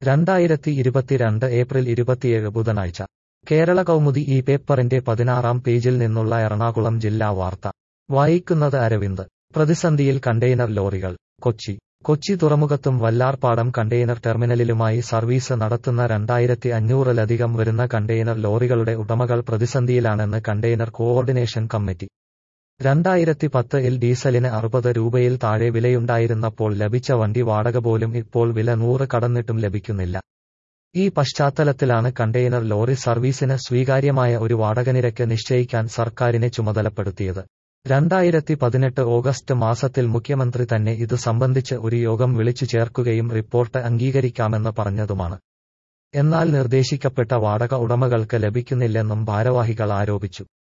രണ്ടായിരത്തി ഇരുപത്തിരണ്ട് ഏപ്രിൽ ഇരുപത്തിയേഴ് ബുധനാഴ്ച കേരള കൗമുദി ഈ പേപ്പറിന്റെ പതിനാറാം പേജിൽ നിന്നുള്ള എറണാകുളം ജില്ലാ വാർത്ത വായിക്കുന്നത് അരവിന്ദ് പ്രതിസന്ധിയിൽ കണ്ടെയ്നർ ലോറികൾ കൊച്ചി കൊച്ചി തുറമുഖത്തും വല്ലാർപാടം കണ്ടെയ്നർ ടെർമിനലിലുമായി സർവീസ് നടത്തുന്ന രണ്ടായിരത്തി അഞ്ഞൂറിലധികം വരുന്ന കണ്ടെയ്നർ ലോറികളുടെ ഉടമകൾ പ്രതിസന്ധിയിലാണെന്ന് കണ്ടെയ്നർ കോഓർഡിനേഷൻ കമ്മിറ്റി രണ്ടായിരത്തി പത്തിൽ ഡീസലിന് അറുപത് രൂപയിൽ താഴെ വിലയുണ്ടായിരുന്നപ്പോൾ ലഭിച്ച വണ്ടി വാടക പോലും ഇപ്പോൾ വില നൂറ് കടന്നിട്ടും ലഭിക്കുന്നില്ല ഈ പശ്ചാത്തലത്തിലാണ് കണ്ടെയ്നർ ലോറി സർവീസിന് സ്വീകാര്യമായ ഒരു വാടകനിരക്ക് നിശ്ചയിക്കാൻ സർക്കാരിനെ ചുമതലപ്പെടുത്തിയത് രണ്ടായിരത്തി പതിനെട്ട് ഓഗസ്റ്റ് മാസത്തിൽ മുഖ്യമന്ത്രി തന്നെ ഇത് സംബന്ധിച്ച് ഒരു യോഗം വിളിച്ചു ചേർക്കുകയും റിപ്പോർട്ട് അംഗീകരിക്കാമെന്ന് പറഞ്ഞതുമാണ് എന്നാൽ നിർദ്ദേശിക്കപ്പെട്ട വാടക ഉടമകൾക്ക് ലഭിക്കുന്നില്ലെന്നും ഭാരവാഹികൾ ആരോപിച്ചു